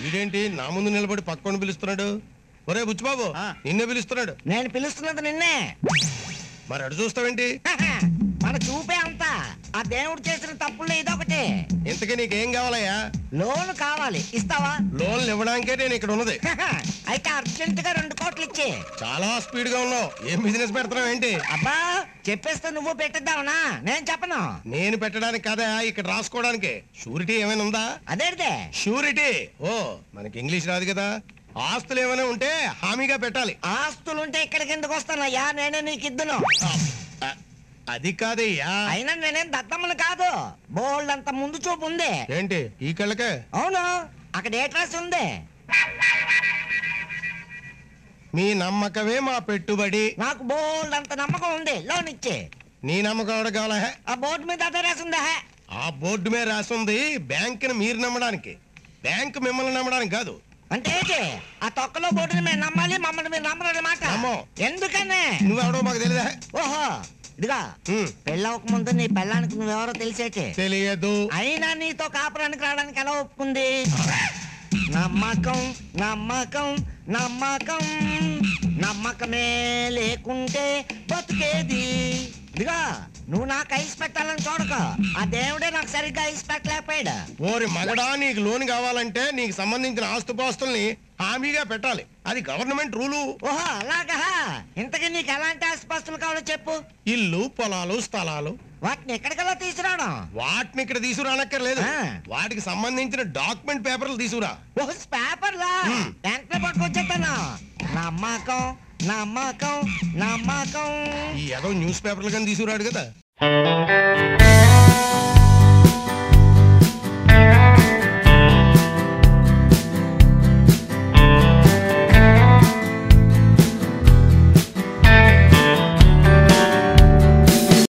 వీడేంటి నా ముందు నిలబడి పక్కన పిలుస్తున్నాడు ఒరే బుచ్చిబాబు ఆ. నిన్నే పిలుస్తున్నాడు నేను పిలుస్తున్నది నిన్నే మరి అడు చూస్తావేంటి మన చూపే అంత ఆ దేవుడు చేసిన తప్పుల్లో ఇదొకటి ఇంతకీ నీకేం కావాలయ్యా లోన్ కావాలి ఇస్తావా లోన్లు ఇవ్వడానికే నేను ఇక్కడ ఉన్నది అయితే అర్జెంట్ గా రెండు కోట్లు ఇచ్చి చాలా స్పీడ్ గా ఉన్నావు ఏం బిజినెస్ పెడుతున్నావు ఏంటి అబ్బా చెప్పేస్తే నువ్వు పెట్టిద్దావునా నేను చెప్పను నేను పెట్టడానికి కదా ఇక్కడ రాసుకోవడానికి షూరిటీ ఏమైనా ఉందా అదేంటే షూరిటీ ఓ మనకి ఇంగ్లీష్ రాదు కదా ఆస్తులు ఏమైనా ఉంటే హామీగా పెట్టాలి ఆస్తులుంటే ఇక్కడికి ఎందుకు వస్తానయ్యా నేనే నీకు ఇద్దును అ- అది కాదయ్యా అయినా నేనేం దత్తమ్మను కాదు బోల్డ్ అంత ముందు చూపు ఉంది ఏంటి ఈ కళ్ళకే అవును అక్కడ ఏ డ్రెస్ ఉంది మీ నమ్మకమే మా పెట్టుబడి నాకు బోల్డ్ అంత నమ్మకం ఉంది లోన్ ఇచ్చి నీ నమ్మకం ఎవడ కావాలా హే? ఆ బోర్డు మీద అదే రాసిందా ఆ బోర్డు మీద రాసింది బ్యాంకుని మీరు నమ్మడానికి బ్యాంక్ మిమ్మల్ని నమ్మడానికి కాదు అంటే ఏంటి ఆ తొక్కలో బోర్డుని మేము నమ్మాలి మమ్మల్ని మీరు నమ్మరని మాట నమ్మం. ఎందుకనే నువ్వెవడో మాకు తెలియదా ఓహో ఇదిగా హ్మ్. పెళ్ళవక ముందు నీ పెళ్ళానికి నువ్వెవరో తెలిసేటి తెలియదు అయినా నీతో కాపురానికి రావడానికి ఎలా ఒప్పుకుంది నమ్మకం నమ్మకం నమ్మకం నమ్మకమే లేకుంటే బతుకేది ఇదిగా నువ్వు నాకు ఐస్ పెట్టాలని చూడక ఆ దేవుడే నాకు సరిగ్గా ఐస్ పెట్టలేకపోయాడు ఓరి మగడా నీకు లోన్ కావాలంటే నీకు సంబంధించిన ఆస్తుపాస్తుల్ని హామీగా పెట్టాలి అది గవర్నమెంట్ రూలు ఓహో అలాగా ఇంతకీ నీకు ఎలాంటి ఆస్తిపాస్తులు కావాలో చెప్పు ఇల్లు పొలాలు స్థలాలు వాటిని ఎక్కడికల్లా తీసుకురావడం వాటిని ఇక్కడ తీసుకురానక్కర్లేదు ఆ. వాటికి సంబంధించిన డాక్యుమెంట్ పేపర్లు తీసుకురా ఓ పేపర్లా హ్మ్. వెంటనే పట్టుకొచ్చేస్తాను నమ్మకం నమ్మకం నమ్మకం ఈ ఏదో న్యూస్ పేపర్లు కానీ తీసుకురాడు కదా